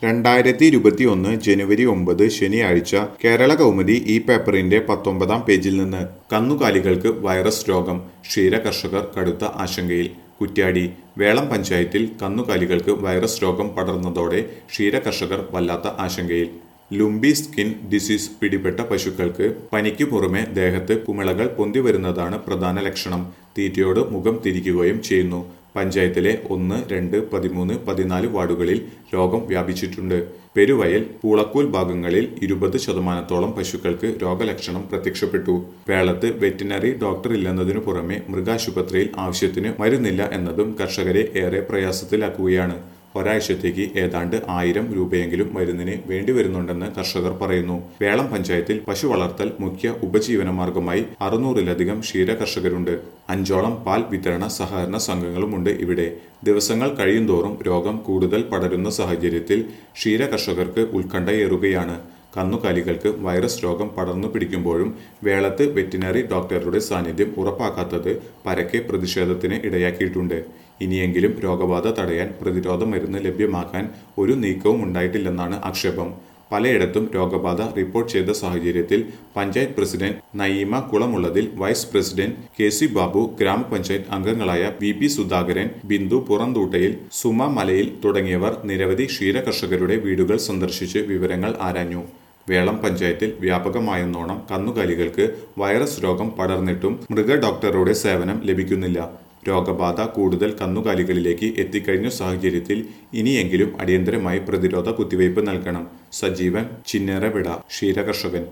രണ്ടായിരത്തി ഇരുപത്തി ഒന്ന് ജനുവരി ഒമ്പത് ശനിയാഴ്ച കേരള കൗമുദി ഈ പേപ്പറിന്റെ പത്തൊമ്പതാം പേജിൽ നിന്ന് കന്നുകാലികൾക്ക് വൈറസ് രോഗം ക്ഷീര കർഷകർ കടുത്ത ആശങ്കയിൽ കുറ്റ്യാടി വേളം പഞ്ചായത്തിൽ കന്നുകാലികൾക്ക് വൈറസ് രോഗം പടർന്നതോടെ ക്ഷീര കർഷകർ വല്ലാത്ത ആശങ്കയിൽ ലുംബി സ്കിൻ ഡിസീസ് പിടിപെട്ട പശുക്കൾക്ക് പനിക്ക് പുറമെ ദേഹത്ത് കുമിളകൾ പൊന്തിവരുന്നതാണ് പ്രധാന ലക്ഷണം തീറ്റയോട് മുഖം തിരിക്കുകയും ചെയ്യുന്നു പഞ്ചായത്തിലെ ഒന്ന് രണ്ട് പതിമൂന്ന് പതിനാല് വാർഡുകളിൽ രോഗം വ്യാപിച്ചിട്ടുണ്ട് പെരുവയൽ പൂളക്കൂൽ ഭാഗങ്ങളിൽ ഇരുപത് ശതമാനത്തോളം പശുക്കൾക്ക് രോഗലക്ഷണം പ്രത്യക്ഷപ്പെട്ടു വേളത്ത് വെറ്റിനറി ഡോക്ടർ ഇല്ലെന്നതിനു പുറമെ മൃഗാശുപത്രിയിൽ ആവശ്യത്തിന് മരുന്നില്ല എന്നതും കർഷകരെ ഏറെ പ്രയാസത്തിലാക്കുകയാണ് ഒരാഴ്ചത്തേക്ക് ഏതാണ്ട് ആയിരം രൂപയെങ്കിലും മരുന്നിന് വേണ്ടിവരുന്നുണ്ടെന്ന് കർഷകർ പറയുന്നു വേളം പഞ്ചായത്തിൽ പശു വളർത്തൽ മുഖ്യ ഉപജീവന മാർഗമായി അറുന്നൂറിലധികം ക്ഷീര കർഷകരുണ്ട് അഞ്ചോളം പാൽ വിതരണ സഹകരണ സംഘങ്ങളുമുണ്ട് ഇവിടെ ദിവസങ്ങൾ കഴിയുന്തോറും രോഗം കൂടുതൽ പടരുന്ന സാഹചര്യത്തിൽ ക്ഷീര കർഷകർക്ക് ഉത്കണ്ഠയേറുകയാണ് കന്നുകാലികൾക്ക് വൈറസ് രോഗം പടർന്നു പിടിക്കുമ്പോഴും വേളത്ത് വെറ്റിനറി ഡോക്ടറുടെ സാന്നിധ്യം ഉറപ്പാക്കാത്തത് പരക്കെ പ്രതിഷേധത്തിന് ഇടയാക്കിയിട്ടുണ്ട് ഇനിയെങ്കിലും രോഗബാധ തടയാൻ പ്രതിരോധ മരുന്ന് ലഭ്യമാക്കാൻ ഒരു നീക്കവും ഉണ്ടായിട്ടില്ലെന്നാണ് ആക്ഷേപം പലയിടത്തും രോഗബാധ റിപ്പോർട്ട് ചെയ്ത സാഹചര്യത്തിൽ panchayat president Nayeema Kulamullathil vice president K C Babu ഗ്രാമപഞ്ചായത്ത് അംഗങ്ങളായ വി പി സുധാകരൻ ബിന്ദു പുറന്തൂട്ടയിൽ സുമ മലയിൽ തുടങ്ങിയവർ നിരവധി ക്ഷീര കർഷകരുടെ വീടുകൾ സന്ദർശിച്ച് വിവരങ്ങൾ ആരാഞ്ഞു വേളം പഞ്ചായത്തിൽ വ്യാപകമായെന്നോണം കന്നുകാലികൾക്ക് വൈറസ് രോഗം പടർന്നിട്ടും മൃഗ ഡോക്ടറുടെ സേവനം ലഭിക്കുന്നില്ല രോഗബാധ കൂടുതൽ കന്നുകാലികളിലേക്ക് എത്തിക്കഴിഞ്ഞ സാഹചര്യത്തിൽ ഇനിയെങ്കിലും അടിയന്തരമായി പ്രതിരോധ കുത്തിവയ്പ് നൽകണം സജീവൻ ചിന്നേറവിട ക്ഷീരകർഷകൻ